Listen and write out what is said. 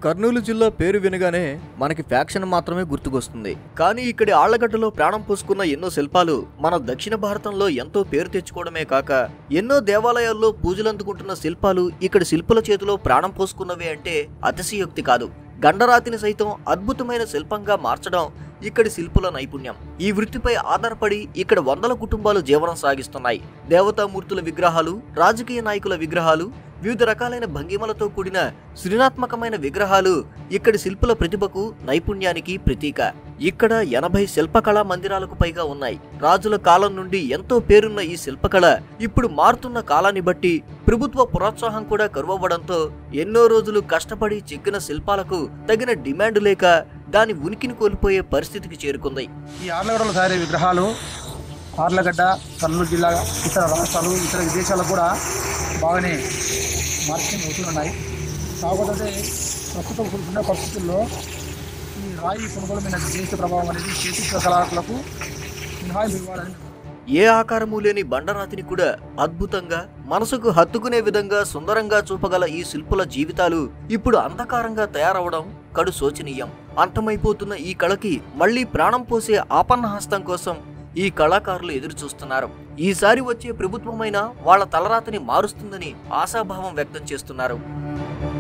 కర్నూలు జిల్లా పేరు వినగానే మనకి ఫ్యాక్షన్ మాత్రమే గుర్తుకొస్తుంది కానీ ఇక్కడి ఆళ్లగడ్డలో ప్రాణం పోసుకున్న ఎన్నో శిల్పాలు మన దక్షిణ భారతంలో ఎంతో పేరు తెచ్చుకోవడమే కాక ఎన్నో దేవాలయాల్లో పూజలందుకుంటున్న శిల్పాలు ఇక్కడి శిల్పుల చేతిలో ప్రాణం పోసుకున్నవే అంటే అతిశయోక్తి కాదు గండరాతిని సైతం అద్భుతమైన శిల్పంగా మార్చడం ఇక్కడి శిల్పుల నైపుణ్యం ఈ వృత్తిపై ఆధారపడి ఇక్కడ వందల కుటుంబాలు జీవనం సాగిస్తున్నాయి దేవతామూర్తుల విగ్రహాలు రాజకీయ నాయకుల విగ్రహాలు వివిధ రకాలైన భంగిమలతో కూడిన సృజనాత్మకమైన విగ్రహాలు ఇక్కడి శిల్పుల ప్రతిభకు నైపుణ్యానికి ప్రతీక ఇక్కడ ఎనభై శిల్పకళా మందిరాలకు పైగా ఉన్నాయి రాజుల కాలం నుండి ఎంతో పేరున్న ఈ శిల్పకళ ఇప్పుడు మారుతున్న కాలాన్ని బట్టి ప్రభుత్వ ప్రోత్సాహం కూడా కరువవ్వడంతో ఎన్నో రోజులు కష్టపడి చెక్కిన శిల్పాలకు తగిన డిమాండ్ లేక దాని ఉనికిని కోల్పోయే పరిస్థితికి చేరుకుంది ఈ ఆర్లగడ్డలో తయారయ్యే విగ్రహాలు ఆర్లగడ్డ కర్నూలు జిల్లా ఇతర రాష్ట్రాలు ఇతర విదేశాలకు కూడా బాగానే మార్కెటింగ్ అవుతున్నాయి కాకపోతే ప్రస్తుతం ఉన్న పరిస్థితుల్లో ఈ రాయి కొనుగోలు మీద విదేశీ ప్రభావం అనేది చేతి కళాకారులకు మినహాయింపు ఇవ్వాలని ఏ ఆకారము లేని బండరాతిని కూడా అద్భుతంగా మనసుకు హత్తుకునే విధంగా సుందరంగా చూపగల ఈ శిల్పుల జీవితాలు ఇప్పుడు అంధకారంగా తయారవడం కడు శోచనీయం అంతమైపోతున్న ఈ కళకి మళ్ళీ ప్రాణం పోసే ఆపన్న హస్తం కోసం ఈ కళాకారులు ఎదురు చూస్తున్నారు ఈసారి వచ్చే ప్రభుత్వమైనా వాళ్ళ తలరాతని మారుస్తుందని ఆశాభావం వ్యక్తం చేస్తున్నారు